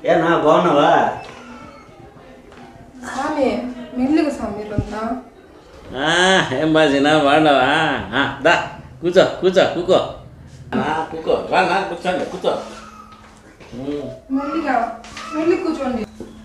ఏనా బాగున్నావా స్వామి మెల్లిగా స్వామి మీరంతా ఆ, ఏం బాజినా బాగున్నావా ఆ, దా కూర్చో కూర్చో కూకో నా కూకో రా నా కూర్చోండి కూర్చో ఉమ్, మెల్లిగా మెల్లి కూర్చోండి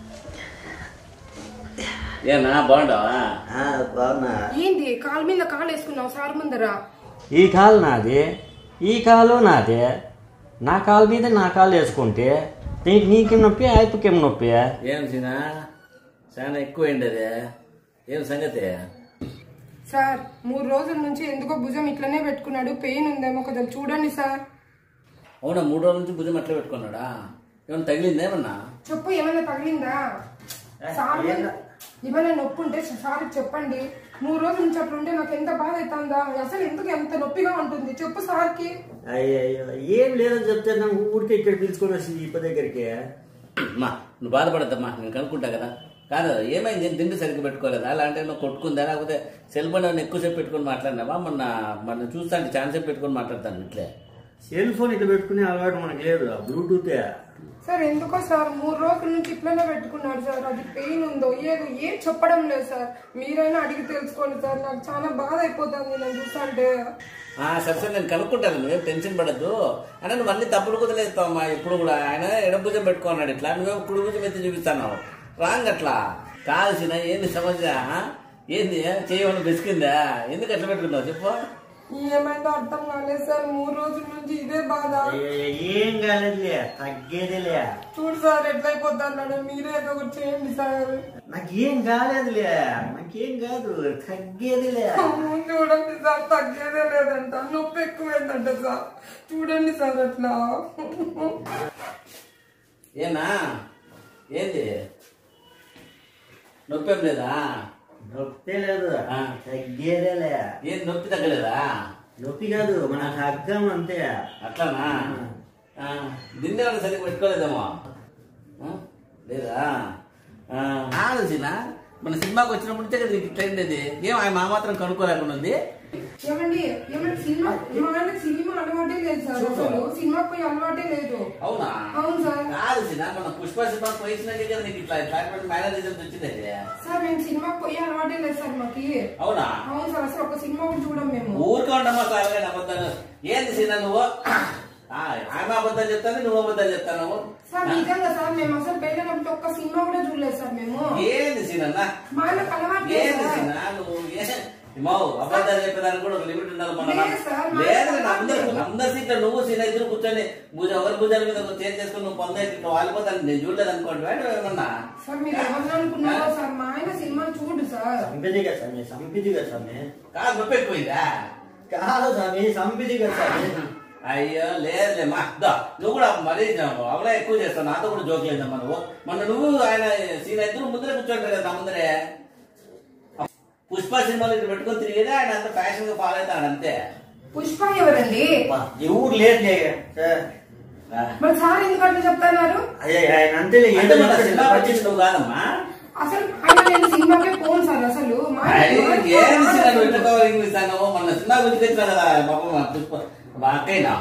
ఏనా బాగుండవా ఆ, బాగున్నా ఏంటి కాలు మీద కాలు వేసుకున్నావు సార్ ముందరా ఈ కాలు నాది ఈ కాలు నాదే నా కాలు మీద నా కాలు వేసుకుంటే నీకు నీకేం నొప్పి ఆయనకేం నొప్పి ఏం సినా చాలా ఎక్కువైంది అది ఏం సంగతి సార్ మూడు రోజుల నుంచి ఎందుకో భుజం ఇట్లనే పెట్టుకున్నాడు పెయిన్ ఉందేమో కొంచెం చూడండి సార్ అవునా మూడు రోజుల నుంచి భుజం అట్లా పెట్టుకున్నాడా ఏమన్నా తగిలిందా ఏమన్నా చెప్పు ఏమైనా తగిలిందా సార్ ఏమైనా నొప్పి ఉంటే సార్ చెప్పండి మూడు రోజుల నుంచి అట్లా ఉంటే నాకు ఎంత బాధ అవుతుందా అసలు ఎందుకు ఎంత నొప్పిగా ఉంటుంది చెప్పు సార్కి అయ్యో ఏం లేదని చెప్తే నాకు ఊరికే ఇక్కడ పిలుచుకొని వచ్చింది ఇప్ప దగ్గరికి మా నువ్వు బాధపడద్దమ్మా నేను కనుక్కుంటా కదా కాదు ఏమైంది నేను తిండి సరిగ్గా పెట్టుకోలేదా అలా అంటే నువ్వు కొట్టుకుందా లేకపోతే సెల్ ఫోన్ ఏమైనా ఎక్కువసేపు పెట్టుకొని మాట్లాడినావా మొన్న మొన్న చూస్తా అంటే ఛాన్స్ సేపు పెట్టుకొని మాట్లాడతాను ఇట్లే సెల్ ఫోన్ ఇట్లా పెట్టుకునే అలవాటు మనకు లేదు బ్లూటూతే సార్ ఎందుకో సార్ మూడు రోజుల నుంచి ఇట్లనే పెట్టుకున్నాడు సార్ అది పెయిన్ ఉందో ఏదో ఏం చెప్పడం లేదు సార్ మీరైనా అడిగి తెలుసుకోండి సార్ నాకు చాలా బాధ అయిపోతుంది నేను చూస్తుంటే ఆ, సరే సరే నేను కనుక్కుంటాను నువ్వేం టెన్షన్ పడద్దు అంటే నువ్వు అన్ని తప్పులు కుదలేస్తావమ్మా ఎప్పుడు కూడా ఆయన ఎడభుజం పెట్టుకున్నాడు ఇట్లా నువ్వేం కుడి భుజం ఎత్తి చూపిస్తాను రాంగ్ అట్లా కాల్సిన ఏంది సమస్య ఆ? ఏంది చేయమని బెసికిందా ఎందుకు అట్లా పెట్టుకున్నావు చెప్పు ఏమైందో అర్థం కాలేదు సార్ మూడు రోజుల నుంచి ఇదే బాధ ఏం కాలేదులే తగ్గేదేలే చూడు సార్ ఎట్లయిపోతున్నాడు మీరే ఏదో ఒకటి చేయండి సార్ నాకేం కాలేదులే నాకేం కాదు తగ్గేదిలే అమ్మో, చూడండి సార్ తగ్గేదే లేదంట నొప్పి ఎక్కువైందంట సార్ చూడండి సార్ అట్లా ఏనా ఏంది నొప్పేం లేదా నొప్పి లేదు ఆ. తగ్గేదేలే ఏం నొప్పి తగ్గలేదా నొప్పి కాదు మన తగ్గం అంతే అట్లానా ఆ, దిండే వాళ్ళు సరిగ్గా పెట్టుకోలేదేమో ఆ, లేదా ఆలోచన మన సినిమాకి వచ్చినప్పుడు నుంచే కదా నీకు ట్రెండ్ అది ఏం ఆయన మా మాత్రం కనుక్కోలేకుండా ఉంది ఏమండి ఏమండి సినిమా మా ఆయనకి సినిమా అలవాటే లేదు సార్ అసలు సినిమాకి పోయి అలవాటే లేదు అవునా అవును సార్ కాదు మన పుష్ప సినిమా పోయించినాకే కదా నీకు ఇట్లా ఇట్లాంటి మేనేజర్ వచ్చింది అది సార్ మేము సినిమాకి పోయి అలవాటే లేదు సార్ మాకి అవునా అవును సార్ అసలు ఒక సినిమా కూడా చూడం మేము ఊరికే ఉండమ్మా సార్ అబద్ధాలు ఏంది సీనా నువ్వు ఆ, ఆమె అబద్ధాలు చెప్తాను నువ్వు అబద్ధాలు చెప్తాను సార్ నిజంగా సార్ మేము అసలు పెళ్ళినప్పుడు ఒక్క సినిమా కూడా చూడలేదు సార్ మేము ఏంది సీనన్నా మా ఆయనకు అలవాటు లేదు ఏంది సార్ సీనా నువ్వు ఏ- ఏమో అబద్ధాలు చెప్పేదానికి కూడా ఒక లిమిట్ ఉండాలి మన లేదు సార్, మా లేదు ఆయన అందరు అందరి సీట్లో నువ్వు సీన ఇద్దరు కూర్చొని భుజం ఎవరి భుజాల మీద చేంజ్ చేసుకుని నువ్వు పొందే ఇట్లా వాలిపోతాను నేను చూడలేదు అనుకోండి నువ్వు ఏమన్నా సార్ మీరు ఎవరిని అనుకున్నారో సార్ మా ఆయన సినిమా చూడు సార్ సంపిదిగా స్వామి సంపిదిగా స్వామి కాదు నొప్పి ఎక్కువైందా కాదు స్వామి సంపిదిగా స్వామి అయ్యో లేదులే మా దా నువ్వు కూడా మరీ అవలా ఎక్కువ చేస్తావు నాతో కూడా జోక్ లేదమ్మా నువ్వు మొన్న నువ్వు ఆయన సీన ఇద్దరు ముందరే కూర్చోంటారు కదా నా ముందరే పుష్ప సినిమాలు ఇట్లా పెట్టుకొని తిరిగేదే ఆయన అంత ఫ్యాషన్ గా ఫాలో అవుతాడు అంతే పుష్ప ఎవరండి ఎవరు లేదులే సార్ మరి సార్ ఎందుకు అట్లా చెప్తున్నారు అయ్యే ఆయన అంతేలే అంటే ఏదో మన చెప్తాడు. సినిమా పట్టించి నువ్వు కాదమ్మా అసలు ఆయన నేను సినిమాకే పోను సార్ అసలు మా ఆయన అయ్యి, ఎవరికి ఏం పోను సినిమా అసలు. ఇట్లా కవర్ ఇంగ్లీష్ అన్నావు మొన్న సినిమా గురించి తెచ్చినా కదా పాపం మా పుష్ప మా అక్కయ్యనా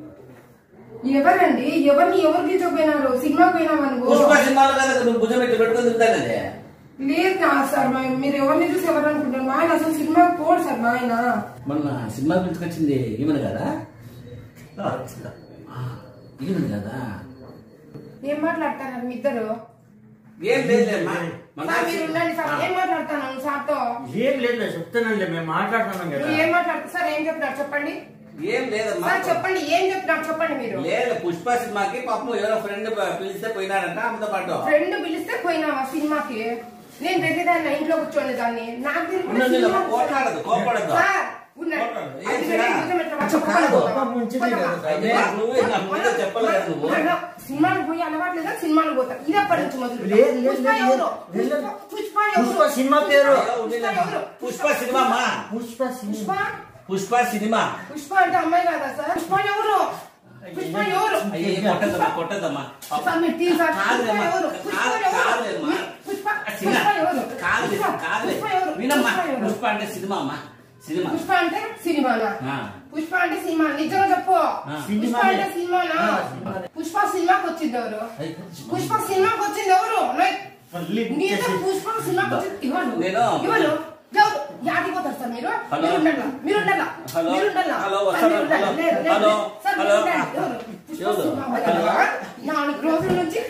ఎవరండి ఎవరిని ఎవరికి చూపోయినారు సినిమాకి పోయినావా నువ్వు పుష్ప సినిమాలో కదా నువ్వు భుజం పెట్టి పెట్టుకొని తిరుగుతానది లేదు నా సార్ మా- మీరు ఎవరిని చూసి ఎవరు అనుకుంటారు మా ఆయన అసలు సినిమాకి పోడు సార్ మా ఆయన మొన్న సినిమా పిలుచుకొచ్చింది ఈమెను కదా ఆ, ఈమెను కదా ఏం మాట్లాడతారు మీ ఇద్దరు ఏం లేదులేమ్మా మొన్న సార్ మీరు ఉండండి సార్ ఏం మాట్లాడతాను సార్తో ఏం లేదులే చెప్తానండి మేము మాట్లాడుతున్నాం కదా నువ్వు ఏం మాట్లాడుతారు సార్ ఏం చెప్తున్నారు చెప్పండి ఏం లేదమ్మా సార్ చెప్పండి ఏం చెప్తున్నారు చెప్పండి మీరు లేదు పుష్ప సినిమాకి పాపం ఎవరో ఫ్రెండ్ పిలిస్తే పోయినాడంట ఆమెతో పాటు ఫ్రెండ్ పిలిస్తే పోయినావా సినిమాకి నేను రెడ్డిదాన్ని ఇంట్లో కూర్చోండి దాన్ని నాకు తెలియకుండా ఉండండి, సినిమాకి అమ్మ, కోట్లాడదు, కోప్పడద్దు. సార్, ఉండండి. కోప్పడదు. ఏం అది సినిమా? నిజం ఎట్లా కాదు. చెప్పగలుగుతావా? పాపం ముంచితే కదా సార్. అయ్యా, నువ్వే నా ముందే చెప్పలేదు నువ్వు ఉన్నా, సినిమాలకు పోయి అలవాట్లేదా సినిమాలకు పోతా ఇది ఎప్పటి నుంచి మొదలు లేదు, లేదు, పుష్ప లేదు, ఎవరు? లేదు. పుష్ప- పుష్ప ఎవరు? పుష్ప సినిమా పేరు. అయ్యో, ఉండండి, అమ్మా. పుష్ప సినిమా అమ్మా పుష్ప పుష్ప పుష్ప సినిమా పుష్ప అంటే అమ్మాయి కాదా సార్ పుష్ప ఎవరు పుష్ప ఎవరు అయ్యే కొట్టద్దమ్మా కొట్టద్దమ్మా సార్ మీరు తీయండి సార్. పుష్ప కాదులేమ్మా ఎవరు? పుష్ప కాదు- ఎవరు? కాదులేమ్మా పుష్ప చిన్న పుష్ప ఎవరు? కాదులే పుష్ప- కాదులే పుష్ప ఎవరు? వినమ్మా పుష్ప ఎవరు? పుష్ప అంటే సినిమా అమ్మా సినిమా పుష్ప అంటే సినిమానా ఆ. పుష్ప అంటే సినిమా నిజంగా చెప్పు ఆ. పుష్ప అంటే సినిమానా పుష్ప సినిమాకి వచ్చింది ఎవరు పుష్ప సినిమాకి వచ్చింది ఎవరు లైక్ నీతో పుష్ప సినిమాకి వచ్చింది ఇవ్వను నేను- ఇవ్వను ఎవరు? యాడికి పోతారు సార్ మీరు హలో. మీరు ఉండాలా మీరు ఉండాలా హలో. మీరు ఉండాలా హలో, సార్, వస్తాను. మీరు ఉండాలా? హలో. లేదు, లేదు, హలో. లేదు. సార్, మీరు హలో. ఉండాలి. ఎవరు? పుష్ప ఎవరు? సినిమా కదా? నాలుగు రోజుల నుంచి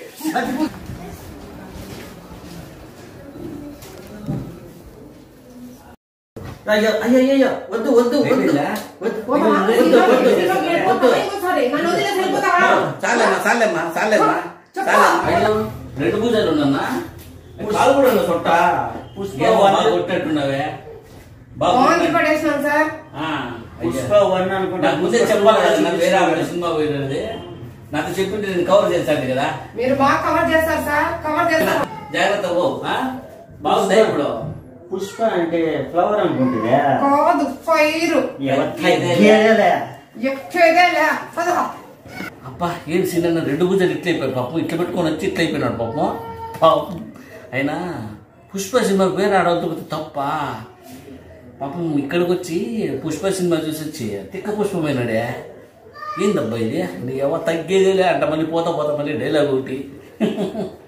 అయ్యో అయ్యో అయ్యో వద్దు వద్దు వద్దు అయిపోయిందా? వద్దు పోతావా? వద్దు సినిమా- వద్దు సినిమాకి వద్దు వెళ్ళిపోతావా? ఇంకోసారి నన్ను వదిలేసి వెళ్ళిపోతావా? చాలేమ్మా చాలేమ్మా చాలేమ్మా చెప్పు. చాలేమ్మా అయ్యో రెండు పూజలు ఉన్నా కాలు కూడా ఉన్నా చుట్ట పుష్ప ఏమో వన్. బాగా కొట్టేట్టున్నావే బాగా బాగుంది కొట్టాడు. పడేసినాను సార్ ఆ, పుష్ప అయ్యా. వన్ అనుకుంటా నాకు ముందే పుష్ప చెప్పాలి కదా టూ నాకు వేరే ఆవిడ సినిమా పోయినది నాకు చెప్పింటే నేను కవర్ చేశాను కదా మీరు బాగా కవర్ చేస్తారు సార్ కవర్ చేస్తారు జాగ్రత్త పో ఆ? బాగుందా ఇప్పుడు పుష్ప అంటే ఫ్లవర్ అనుకుంటుందే కాదు ఫైర్ ఎవరికేదేలే. ఎక్కేదేలే పదహా అబ్బా ఏం సినిమా రెండు భుజాలు ఇట్లా అయిపోయి పాపం ఇట్లా పెట్టుకొని వచ్చి ఇట్లా అయిపోయినాడు పాపం పాపం అయినా పుష్ప సినిమా పేరు ఆడవద్దు తప్ప పాపం ఇక్కడికి వచ్చి పుష్ప సినిమా చూసి వచ్చి తిక్క పుష్పమైనాడే ఏందబ్బా ఇది నీ ఎవరు తగ్గేదేలే అంట మళ్ళీ పోతా పోతా మళ్ళీ డైలాగ్ ఒకటి